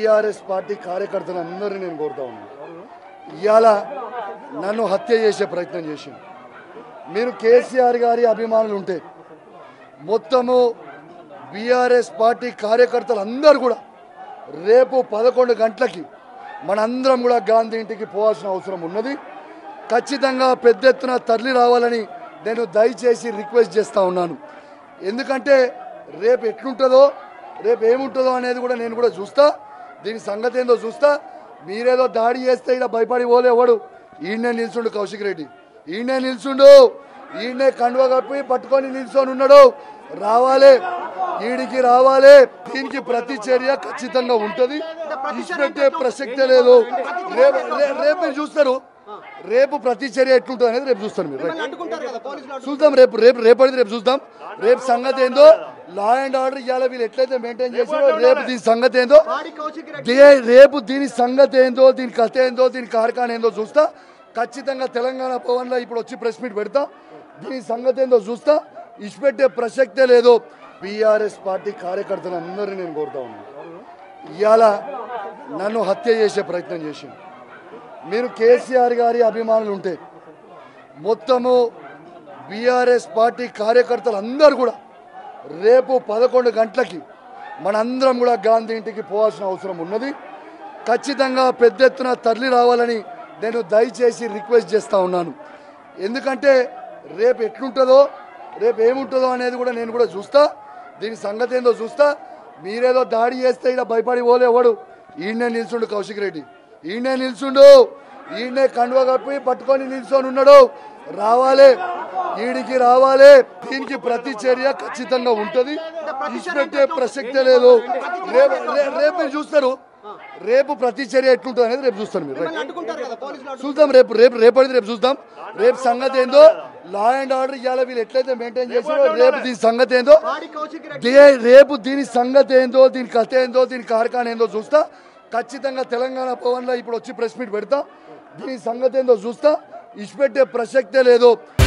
BRS party కార్యకర్తలు అందరినీ నేను కోరుతా ఉన్నాను ఇవాళ నన్ను హత్య చేసే ప్రయత్నం చేసింది మీరు కేసీఆర్ గారి అభిమానులు ఉంటే మొత్తము బీఆర్ఎస్ పార్టీ కార్యకర్తలు అందరూ కూడా రేపు పదకొండు గంటలకి మనందరం కూడా గాంధీ ఇంటికి పోవాల్సిన అవసరం ఉన్నది ఖచ్చితంగా పెద్ద ఎత్తున తరలి రావాలని నేను దయచేసి రిక్వెస్ట్ చేస్తూ ఉన్నాను ఎందుకంటే రేపు ఎట్లుంటుందో రేపు ఏముంటుందో అనేది కూడా నేను కూడా చూస్తా దీని సంగతి ఏందో చూస్తా మీరేదో దాడి చేస్తే ఇలా భయపడి పోలే ఎవడు ఈయనే నిల్చుండు కౌశిక్ రెడ్డి ఈయనే నిల్చుండు ఈయనే కండువ కప్పి పట్టుకొని నిల్చొని ఉన్నాడు రావాలి ఈడికి రావాలి దీనికి ప్రతి చర్య ఖచ్చితంగా ఉంటది ఇచ్చిపెట్టే ప్రసక్తే లేదు రేపు రే- రేపు మీరు చూస్తారు రేపు ప్రతి చర్య ఎట్లుంటుంది అనేది రేపు చూస్తారు మీరు రైట్. అంటుకుంటారు కదా పోలీసులు చూద్దాం రేపు రేపు రేపటిది రేపు చూద్దాం రేపు సంగతి ఏందో లా అండ్ ఆర్డర్ ఇవాళ వీళ్ళు ఎట్లయితే మెయింటైన్ చేసారో రేపు దీని సంగతి ఏందో వాడి కౌశిక్ రెడ్డి దే- రేపు దీని సంగతి ఏందో దీని కథ ఏందో దీని కార్ఖాన ఏందో చూస్తా ఖచ్చితంగా తెలంగాణ భవన్లో ఇప్పుడు వచ్చి ప్రెస్ మీట్ పెడతా దీని సంగతి ఏందో చూస్తా ఇచ్చిపెట్టే ప్రసక్తే లేదు బీఆర్ఎస్ పార్టీ కార్యకర్తలు అందరినీ నేను కోరుతా ఉన్నాను ఇవాళ నన్ను హత్య చేసే ప్రయత్నం చేసింది మీరు కేసీఆర్ గారి అభిమానులు ఉంటే మొత్తము బీఆర్ఎస్ పార్టీ కార్యకర్తలు అందరూ కూడా రేపు పదకొండు గంటలకి మనందరం కూడా గాంధీ ఇంటికి పోవాల్సిన అవసరం ఉన్నది ఖచ్చితంగా పెద్ద ఎత్తున తరలి రావాలని నేను దయచేసి రిక్వెస్ట్ చేస్తూ ఉన్నాను ఎందుకంటే రేపు ఎట్లుంటుందో రేపు ఏముంటుందో అనేది కూడా నేను కూడా చూస్తా దీని సంగతి ఏందో చూస్తా మీరేదో దాడి చేస్తే ఇలా భయపడి పోలే ఎవడు ఈయనే నిల్చుండు కౌశిక్ రెడ్డి ఈయనే నిల్చుండు ఈయనే కండువ కప్పి పట్టుకొని నిల్చొని ఉన్నాడు రావాలి ఈడికి రావాలి దీనికి ప్రతి చర్య ఖచ్చితంగా ఉంటది ఇచ్చిపెట్టే ప్రసక్తే లేదు రేపు రే- రేపు మీరు చూస్తారు రేపు ప్రతి చర్య ఎట్లుంటుంది అనేది రేపు చూస్తారు మీరు రైట్. అంటుకుంటారు కదా పోలీసులు చూద్దాం రేపు రేపు రేపటిది రేపు చూద్దాం రేపు సంగతి ఏందో లా అండ్ ఆర్డర్ ఇవాళ వీళ్ళు ఎట్లయితే మెయింటైన్ చేసారో రేపు దీని సంగతి ఏందో వాడి కౌశిక్ రెడ్డి దే- రేపు దీని సంగతి ఏందో దీని కథ ఏందో దీని కార్ఖాన ఏందో చూస్తా ఖచ్చితంగా తెలంగాణ భవన్లో ఇప్పుడు వచ్చి ప్రెస్ మీట్ పెడతా దీని సంగతి ఏందో చూస్తా ఇచ్చిపెట్టే ప్రసక్తే లేదు